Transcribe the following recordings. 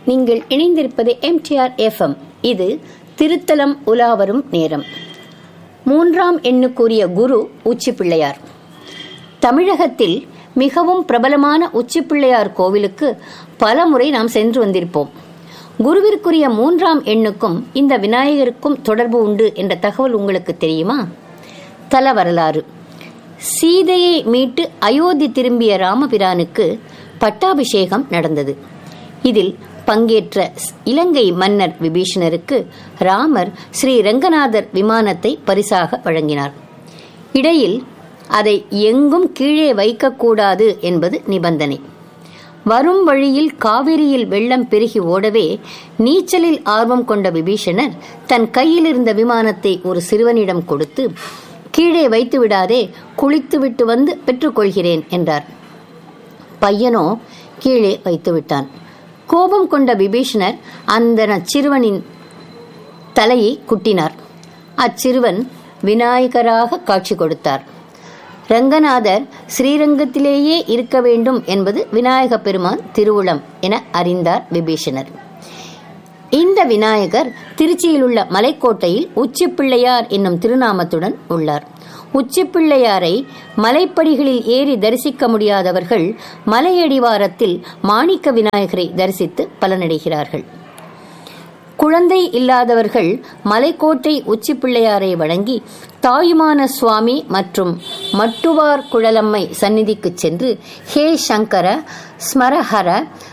நீங்கள் இணைந்திருப்பது MTR FM இது திருத்தலம் உலாவரும் நேரம் மூன்றாம் எண்ணுக்குரிய குரு உச்சி பிள்ளையார் தமிழகத்தில் மிகவும் பிரபலமான உச்சி பிள்ளையார் கோவிலுக்கு பல முறை நாம் சென்று வந்திருப்போம் குருவிற்குரிய மூன்றாம் எண்ணுக்கும் இந்த விநாயகருக்கும் தொடர்பு உண்டு என்ற தகவல் உங்களுக்கு தெரியுமா தல வரலாறு சீதையை மீட்டு அயோத்தி திரும்பிய ராமபிரானுக்கு பட்டாபிஷேகம் நடந்தது இதில் பங்கேற்ற இலங்கை மன்னர் விபீஷணருக்கு ராமர் ஸ்ரீ ரங்கநாதர் விமானத்தை பரிசாக வழங்கினார் இடையில் அதை எங்கும் கீழே வைக்கக்கூடாது என்பது நிபந்தனை வரும் வழியில் காவிரியில் வெள்ளம் பெருகி ஓடவே நீச்சலில் ஆர்வம் கொண்ட விபீஷணர் தன் கையில் இருந்த விமானத்தை ஒரு சிறுவனிடம் கொடுத்து கீழே வைத்து விடாதே குளித்து விட்டு வந்து பெற்றுக்கொள்கிறேன் என்றார் பையனோ கீழே வைத்து விட்டான் கோபம் கொண்ட விபீஷணர் அந்த சிறுவனின் தலையை குட்டினார் அச்சிறுவன் விநாயகராக காட்சி கொடுத்தார் ரங்கநாதர் ஸ்ரீரங்கத்திலேயே இருக்க வேண்டும் என்பது விநாயக பெருமான் திருவுளம் என அறிந்தார் விபீஷணர் இந்த விநாயகர் திருச்சியில் உள்ள மலைக்கோட்டையில் உச்சிப்பிள்ளையார் என்னும் திருநாமத்துடன் உள்ளார் உச்சிப்பிள்ளையாரை மலைப்படிகளில் ஏறி தரிசிக்க முடியாதவர்கள் மலையடிவாரத்தில் மாணிக்க விநாயகரை தரிசித்து பலனடைகிறார்கள் குழந்தை இல்லாதவர்கள் மலைக்கோட்டை உச்சிப்பிள்ளையாரை வணங்கி தாயுமான சுவாமி மற்றும் மட்டுவார் குழலம்மை சந்நிதிக்கு சென்று ஹே சங்கர ஸ்மரஹர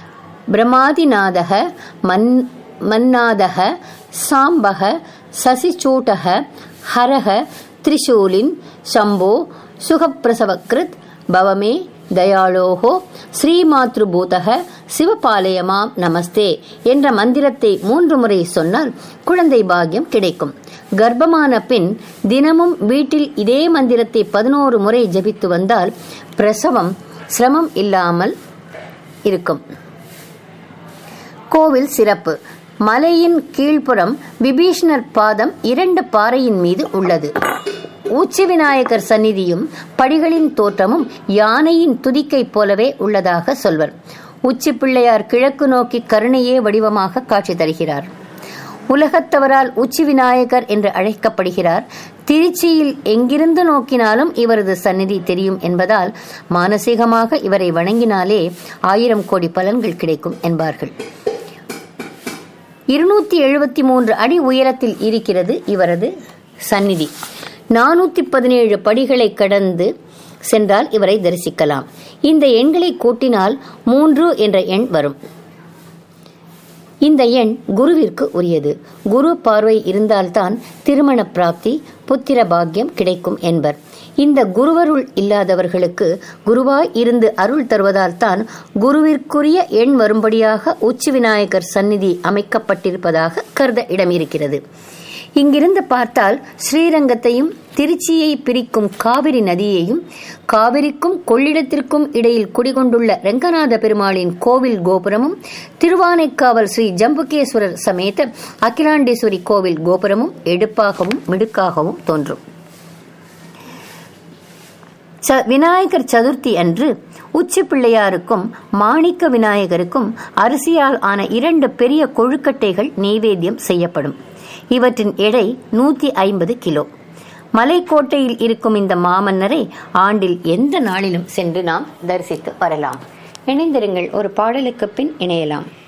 பிரமாதிநாதக மன் மன்னாதக சாம்பக சசிச்சூட்டக ஹரக திரிசூலின் சம்போ சுகப்பிரசவக்ருத் பவமே தயாளோகோ ஸ்ரீமாத்ருபூதக சிவபாலயமாம் நமஸ்தே என்ற மந்திரத்தை மூன்று முறை சொன்னால் குழந்தை பாக்கியம் கிடைக்கும் கர்ப்பமான பின் தினமும் வீட்டில் இதே மந்திரத்தை பதினோரு முறை ஜபித்து வந்தால் பிரசவம் சிரமம் இல்லாமல் இருக்கும் கோவில் சிறப்பு மலையின் கீழ்ப்புறம் விபீஷ்ணர் பாதம் இரண்டு பாறையின் மீது உள்ளது உச்சி விநாயகர் சந்நிதியும் படிகளின் தோற்றமும் யானையின் துதிக்கை போலவே உள்ளதாக சொல்வர் உச்சி பிள்ளையார் கிழக்கு நோக்கி கருணையே வடிவமாக காட்சி தருகிறார் உலகத்தவரால் உச்சி விநாயகர் என்று அழைக்கப்படுகிறார் திருச்சியில் எங்கிருந்து நோக்கினாலும் இவரது சந்நிதி தெரியும் என்பதால் மானசீகமாக இவரை வணங்கினாலே ஆயிரம் கோடி பலன்கள் கிடைக்கும் என்பார்கள் இருநூத்தி எழுபத்தி மூன்று அடி உயரத்தில் இருக்கிறது இவரது சந்நிதி நானூத்தி பதினேழு படிகளை கடந்து சென்றால் இவரை தரிசிக்கலாம் இந்த எண்களை கூட்டினால் மூன்று என்ற எண் வரும் இந்த எண் குருவிற்கு உரியது குரு பார்வை இருந்தால்தான் திருமண பிராப்தி புத்திர பாக்கியம் கிடைக்கும் என்பர் இந்த குருவருள் இல்லாதவர்களுக்கு குருவாய் இருந்து அருள் தருவதால் தான் குருவிற்குரிய எண் வரும்படியாக உச்சி விநாயகர் சந்நிதி அமைக்கப்பட்டிருப்பதாக கருத இடம் இருக்கிறது இங்கிருந்து பார்த்தால் ஸ்ரீரங்கத்தையும் திருச்சியை பிரிக்கும் காவிரி நதியையும் காவிரிக்கும் கொள்ளிடத்திற்கும் இடையில் குடிகொண்டுள்ள ரங்கநாத பெருமாளின் கோவில் கோபுரமும் திருவானைக்காவல் ஸ்ரீ ஜம்புகேஸ்வரர் சமேத அகிலாண்டேஸ்வரி கோவில் கோபுரமும் எடுப்பாகவும் மிடுக்காகவும் தோன்றும் விநாயகர் சதுர்த்தி அன்று உச்சி பிள்ளையாருக்கும் மாணிக்க விநாயகருக்கும் அரிசியால் ஆன இரண்டு பெரிய கொழுக்கட்டைகள் நெய்வேத்தியம் செய்யப்படும் இவற்றின் எடை நூத்தி ஐம்பது கிலோ மலைக்கோட்டையில் இருக்கும் இந்த மாமன்னரை ஆண்டில் எந்த நாளிலும் சென்று நாம் தரிசித்து வரலாம் இணைந்திருங்கள் ஒரு பாடலுக்கு பின் இணையலாம்